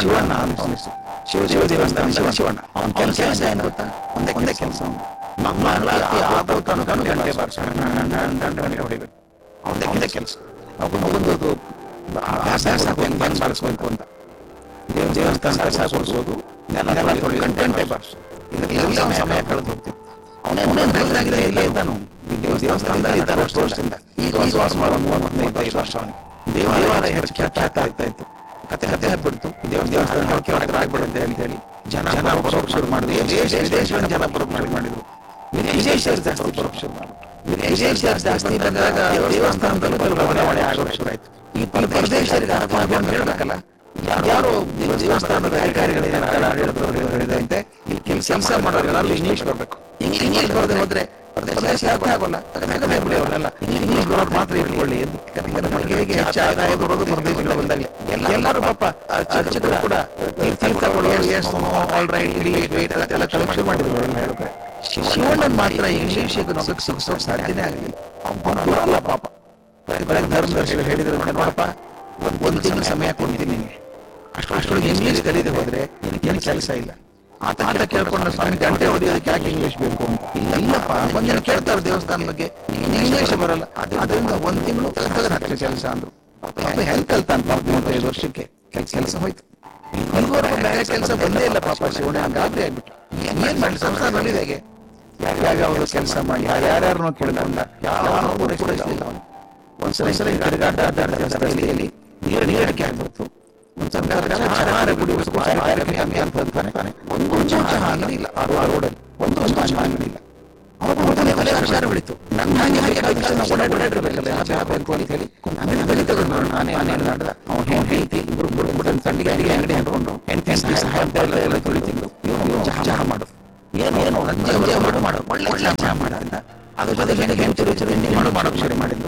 ಶಿವಣ್ಣ ಅಂತ ಅವನ ಹೆಸರು ಶಿವ ಶಿವ ದೇವಸ್ಥಾನ ಶಿವಣ್ಣ ಅವನ ಕೆಲಸ ಏನು ಗೊತ್ತಾ ಒಂದೇ ಒಂದೇ ಕೆಲಸ ಮಂಗಳಾರತಿ ಆದ ತನಕ ಗಂಟೆ ಬಾರಿಸೋಣ ಗಂಟೆ ಗಂಟೆ ಹೊಡಿಬೇಕು ಅವನದೇ ಒಂದೇ ಕೆಲಸ ಅವನೊಂದು ಅಭ್ಯಾಸ ಹೆಂಗ್ ಬಂದು ಬಾರಿಸ್ಬೇಕು ಅಂತ ದೇವ ದೇವಸ್ಥಾನ ಕಸ ಕೊಡಿಸೋದು ನೆಲ ನೆಲ ತೊಳಿ ಗಂಟೆ ಗಂಟೆ ಬಾರಿಸು ಇದರಲ್ಲಿ ಸಮಯ ಕಳೆದು ಹೋಗ್ತಿತ್ತು ಅವನೇ ಅವನೇ ಬೆಳೆದಾಗಿದೆ ಇಲ್ಲೇ ಇದ್ದಾನು ಈ ದೇವ ದೇವಸ್ಥಾನದಲ್ಲಿ ಇದ್ದ ವರ್ಷ ವರ್ಷದಿಂದ ಈಗ ಒಂದು ವರ್ಷ ಮಾಡೋ ಮೂವತ್ತೈದು ವರ್ಷ ಅವನಿಗೆ ದೇವಾಲಯ ಹೆಚ್ಚು ಖ್ಯಾತ ಆಗ್ತಾ ಇತ್ತು ಕತೆ ಕತೆ ಹಬ್ಬಿಡ್ತು ದೇವ ದೇವಸ್ಥಾನ ನೋಡಕ್ಕೆ ಹೊರಗಡೆ ಆಗ್ಬಿಡುತ್ತೆ ಅಂತ ಹೇಳಿ ಜನ ಜನ ಬರೋಕ್ ಶುರು ಮಾಡಿದ್ರು ವಿದೇಶ ವಿದೇಶಗಳ ಜನ ಬರೋಕ್ ಶುರು ಮಾಡಿದ್ರು ವಿದೇಶಿಯರು ಜಾಸ್ತಿ ಬರೋಕ್ ಶುರು ಮಾಡಿದ್ರು ವಿದೇಶಿಯರು ಜಾಸ್ತಿ ಬಂದಾಗ ದೇವಸ್ಥಾನದಲ್ಲಿ ಬದಲಾವಣೆ ಆಗೋಕ್ ಶುರು ಆಯ್ತು ಈ ಪರದೇಶರಿಗೆ ಅನುಭವ ಹೇಳ್ಬೇಕಲ್ಲ ಯಾರೋ ದೇವ- ದೇವಸ್ಥಾನದ ಅಧಿಕಾರಿಗಳು ಆಡಳಿತದವರು ಹೇಳಿದಂತೆ ಇಲ್ಲಿ ಕೆಲಸ ಮಾಡೋರೆಲ್ಲ ಇಂಗ್ಲಿಷ್ ಬರಬೇಕು ಇಂಗ್ಲಿಷ್ ಬರದೆ ಹೋದ್ರೆ ಪ್ರದೇಶ ಅರ್ಥ ಆಗೋಲ್ಲ ಅದಕ್ಕೆ ಅವರೆಲ್ಲ ಇಂಗ್ಲಿಷ್ ಬರೋದು ಮಾತ್ರ ಇಟ್ಕೊಳ್ಳಿ ಎಂದು ಯಾಕಂದ್ರೆ ನಮಗೆ ಹೇಗೆ ಹೆಚ್ಚು ಆದಾಯ ಬರೋದು ಪ್ರದೇಶಗಳು ಬಂದಾಗಲೇ ಎಲ್ಲರೂ ಪಾಪ ಅರ್ಚಕರು ಕೂಡ ತೀರ್ಥಗಳು ಏಸು ಆಲ್ ರೈಟ್ ಇಡಿ ವೇಟ್ ಎಲ್ಲ ಕಲೆಕ್ಷನ್ ಮಾಡಿದ್ರು ಎಲ್ಲ ಹೇಳಿದ್ರೆ ಶಿವಣ್ಣನ್ ಮಾತ್ರ ಇಂಗ್ಲಿಷ್ ಸುಖ ಸಾಧ್ಯನೇ ಆಗಲಿಲ್ಲ ಅವನು ಬರಲ್ಲ ಪಾಪ ಬರೀ ಧರ್ಮದರ್ಶಿಗಳು ಹೇಳಿದ್ರು ನೋಡಪ್ಪ ಒಂದ್ ಒಂದು ತಿಂಗಳ ಸಮಯ ಕೊಡ್ತೀನಿ ನಿನಗೆ ಅಷ್ಟು ಅಷ್ಟೊಳಗೆ ಇಂಗ್ಲಿಷ್ ಕಲಿದೆ ಹೋದ್ರೆ ನಿನಗೇನು ಕೆಲಸ ಇಲ್ಲ ಆತ ಆತ ಕೇಳ್ಕೊಂಡು ಸ್ವಾಮಿ ಗಂಟೆ ಹೊಡೆಯೋದಕ್ಕೆ ಯಾಕೆ ಇಂಗ್ಲಿಷ್ ಬೇಕು ಅಂತ ಇಲ್ಲ ಇಲ್ಲಪ್ಪ ಒಂದ್ ಜನ ಕೇಳ್ತಾರೆ ದೇವಸ್ಥಾನ ಬಗ್ಗೆ ಇಂಗ್ಲಿಷ್ ಬರಲ್ಲ ಅದರಿಂದ ಒಂದ್ ತಿಂಗಳು ತೆಗೆದು ಕೆಲಸ ಅಂದ್ರು ಪಾಪ ಹೆಲ್ತ್ ಕಲ್ತಾನ ಪಾಪ ಮೂವತ್ತೈದು ವರ್ಷಕ್ಕೆ ಕೆಲಸ ಹೋಯ್ತು ಇದುವರೆಗೂ ಬೇರೆ ಕೆಲಸ ಬಂದೇ ಇಲ್ಲ ಪಾಪ ಶಿವಣ್ಣ ಗಾಬರಿ ಆಗ್ಬಿಟ್ಟು ಏನ್ ಮಾಡಿ ಸಂಸಾರ ನಡೀದೆ ಹೇಗೆ ಯಾರ್ಯಾಗ ಅವರು ಕೆಲಸ ಮಾಡಿ ಯಾರ್ಯಾರನ್ನೋ ಕೇಳ್ಕೊಂಡ ಯಾವ ಕೂಡ ಇಲ್ಲ ಅವನು ಒಂದ್ಸಲ ಸಲ ಗಡಗಾಟ ರಸ್ತೆಯಲ್ಲಿ ನೀರು ನೀರಡಿಕೆ ಆಗ್ಬಿಡ್ತು ಒಂದ್ಸಲ ಆಹಾರ ಕುಡಿಯೋದಕ್ಕೂ ಆಹಾರಕ್ಕೆ ಕಮ್ಮಿ ಅಂತ ಅಂತಾನೆ ಒಂದು ಚಮಚ ಹಾಲು ಇಲ್ಲ ಆ ರೋಡಲ್ಲಿ ಒಂದು ಚಮಚ ಹಾಲು ಇಲ್ಲ ಅವಾಗ ಮೊದಲೇ ಒಲೆ ವಿಚಾರ ಬೆಳೀತು ನನ್ನ ಹಾಗೆ ಹಾಗೆ ಓಡಾಡಿ ಓಡಾಡಿರ್ಬೇಕಲ್ಲ ಚಾಪೆ ಬೇಕು ಅಂತ ಹೇಳಿ ಅಂಗಡಿ ಬಳಿ ತಗೊಂಡು ನಾನೇ ನಾನೇ ನಡೆದ ಅವ್ನು ಹೆಣ್ ಹೇಳ್ತಿ ಇಬ್ರು ಬಿಡು ಬಿಡು ಅಂತ ಸಂಡಿಗೆ ಅಡಿಗೆ ಅಂಗಡಿ ಹಾಕೊಂಡು ಹೆಂಡತಿ ಸಹಾಯ ಎಲ್ಲ ಎಲ್ಲ ತೊಳಿತಿದ್ದು ಇವನು ಚಹಾ ಚಹಾ ಮಾಡು ಏನು ಏನು ನಂಜೆ ಮಾಡು ಮಾಡು ಒಳ್ಳೆ ಒಳ್ಳೆ ಚಹಾ ಮಾಡೋದ್ರಿಂದ ಅದ್ರ ಜೊತೆ ಹೆಣ್ಣು ಹೆಣ್ಣು ಚುರು ಚುರು ಎಣ್ಣೆ ಮಾಡು ಮಾಡೋಕೆ ಶುರು ಮಾಡಿದ್ದು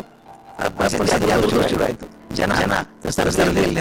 ಅದು ಶುರು ಶುರು ಆಯ್ತು ಜನ ಜನ ಸರಸರದಲ್ಲಿ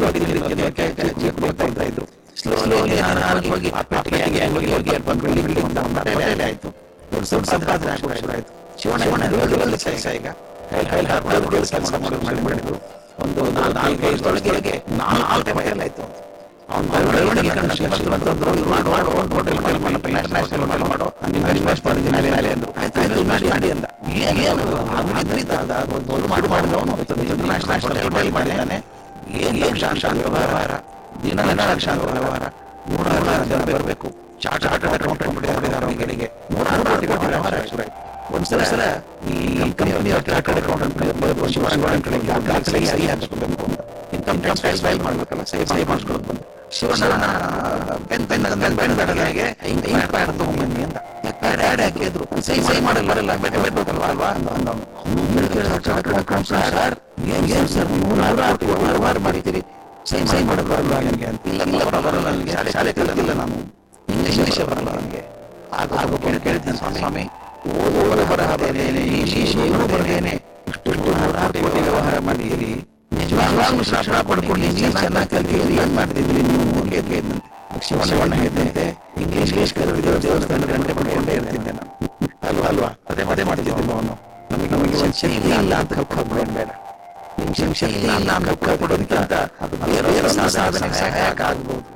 ಹೋಗ್ತಾ ಇದ್ರು ಸ್ಲೋ ಸ್ಲೋಲಿ ಹೋಗಿ ಆ ಪೆಟ್ಟಿಗೆ ಹೋಗಿ ಹೋಗಿ ಎಡ್ಕೊಂಡು ಬಿಲ್ಡಿಂಗ್ ಬಿಲ್ಡಿಂಗ್ ಅಂತ ಆಯ್ತು ದೊಡ್ಡ ದೊಡ್ಡ ಸಂಪಾದನೆ ಆಗ್ಬಿಟ್ಟು ಶುರು ಆಯ್ತು ಶಿವಣ್ಣ ಶಿವಣ್ಣ ರೋಗದಲ್ಲಿ ಕೆಲಸ ಈಗ ಕೈ ಕೈ ಹಾಕೊಂಡು ಕೆಲಸ ಮಾಡಿ ಮಾಡಿ ಮಾಡಿದ್ರು ಒಂದು ನಾಲ್ಕು ಐದರೊಳಗೆ ನಾಲ್ಕು ಮೈಲ್ ಆಯ್ತು ಅವ್ನು ಬೆಳವಣಿಗೆ ಕಂಡ ಭಗವಂತಂದ್ರು ಇದು ಮಾಡು ಮಾಡು ಒಂದು ಹೋಟೆಲ್ ಹೋಟೆಲ್ ಮಾಡೋ ಇಂಟರ್ನ್ಯಾಷನಲ್ ಹೋಟೆಲ್ ಮಾಡೋ ನಿಮ್ಮ ಇನ್ವೆಸ್ಟ್ ಮಾಡಿದ್ದೀನಿ ಅಲ್ಲಿ ಅಲ್ಲಿ ಅಂದ್ರು ಆಯ್ತು ಆಯ್ತು ಮಾಡಿ ಮಾಡಿ ಅಂದ ಏನು ಅದರಿಂದ ಒಂದು ಮಾಡಿ ಮಾಡಿದ್ರು ಅವನು ಇಂಟರ್ನ್ಯಾಷನಲ್ ಹೋಟೆಲ್ ಮಾಡಿದ್ದಾನೆ ಏನು ಲಕ್ಷಾಂಶ ವ್ಯವಹಾರ ದಿನ ಲಕ್ಷಾಂಶ ವ್ಯವಹಾರ ನೂರಾರು ಜನ ಬರಬೇಕು ಚಾರ್ಟ್ ಚಾರ್ಟ್ ಅಕೌಂಟೆಂಟ್ ಮಾಡಿದ್ದಾರೆ ಅವನಿಗೆ ನೂರಾರು ಕೋಟಿ ಕೋಟಿ ವ್ಯವಹಾರ ಶುರು ಆಯ್ತು ಒಂದ್ಸಲ ಸಲ ಈ ಕಂಪನಿ ಚಾರ್ಟರ್ಡ್ ಅಕೌಂಟೆಂಟ್ ಶಿವಣ್ಣ ಸಹಿ ಹಾಕಿಸ್ಕೋಬೇಕು ಅಂತ ಇನ್ಕಮ್ ಟ್ಯಾಕ್ಸ್ ಫೈಲ್ ಫೈಲ್ ಮಾಡ್ಬೇಕಲ್ಲ ಸಹಿ ಸಹಿ ಮಾಡಿಸ್ಕೊಳಕ್ ಬಂದು Shivanna pen pen pen pen ತಡಲಾಗೆ ಹಿಂಗ್ ಹಿಂಗ್ ಪ್ಯಾಡ್ ತಗೊಂಬನ್ನಿ ಅಂತ ಪ್ಯಾಡ್ ಆಡ್ ಹಾಕಿದ್ರು ಸಹಿ ಸಹಿ ಮಾಡಲ್ಲ ಬರಲ್ಲ ಬೆಟ್ಟ ಬೆಟ್ಟಬೇಕಲ್ವಾ ಅಲ್ವಾ ಅಂದ ಅಂದ ಸರ್ ಏನ್ ಏನ್ ಸರ್ ನೂರಾರು ಕೋಟಿ ವ್ಯವಹಾರ ಮಾಡಿದ್ದೀರಿ ಸಹಿ ಸಹಿ ಮಾಡಕ್ ಬರಲ್ಲ ನನಗೆ ಅಂತ ಇಲ್ಲ ಇಲ್ಲ ಬರಲ್ಲ ನನಗೆ ಶಾಲೆ ಶಾಲೆ ಕಲಿತಿಲ್ಲ ನಾನು ಇಂಗ್ಲಿಷ್ ಇಂಗ್ಲಿಷ್ ಬರಲ್ಲ ನನಗೆ ಆಗ ಆಗ ಕೇಳಿ ಕೇಳ್ತೀನಿ ಸ್ವಾಮಿ ಓದುವ ಬರಹದೇನೆ ಇಂಗ್ಲಿಷ್ ಏನು ಬರದೇನೆ ಇಷ್ಟು ನೂರಾರು ಕೋಟಿ ವ್ಯವಹಾರ ಮಾಡಿದ್ದೀರಿ ನಿಜವಾಗ್ಲೂ ಶಾಸ್ತ್ರ ಪಡ್ಕೊಂಡು ಇಂಗ್ಲಿಷ್ ಚೆನ್ನಾಗಿ ಕಲ್ತಿದ್ದೀರಿ ಏನ್ ಮಾಡ್ತಿದ್ರಿ ನೀವು ಮುಗಿಯಕ್ಕೆ ಶಿವಣ್ಣ ಶಿವಣ್ಣ ಹೇಳ್ತಂತೆ ಇಂಗ್ಲಿಷ್ ಇಂಗ್ಲಿಷ್ ಕಲಿತಿದ್ದ ದೇವಸ್ಥಾನ ಗಂಟೆ ಪಡ್ಕೊಂಡೇ ಇರ್ತಿದ್ದೆ ನಾನು ಅಲ್ವಾ ಅಲ್ವಾ ಅದೇ ಮದೇ ಮಾಡ್ತಿದ್ದೆ ಅವನು ನಮಗೆ ನಮಗೆ ಒಂದು ಶಕ್ತಿ ಇಲ್ಲ ಅಂತ ಕಲ್ತ್ಕೊಂಡ್ಬಿಡೋಣ ಬೇಡ ನಿಮ್ ಶಕ್ತಿ ಇಲ್ಲ ಅಂತ ಕಲ್ತ್ಕೊಡೋದಕ್ಕಿಂತ ಅದು ಬೇರೆ ಸಾಧನೆ ಸಹಾಯಕ ಆಗ್ಬೋದು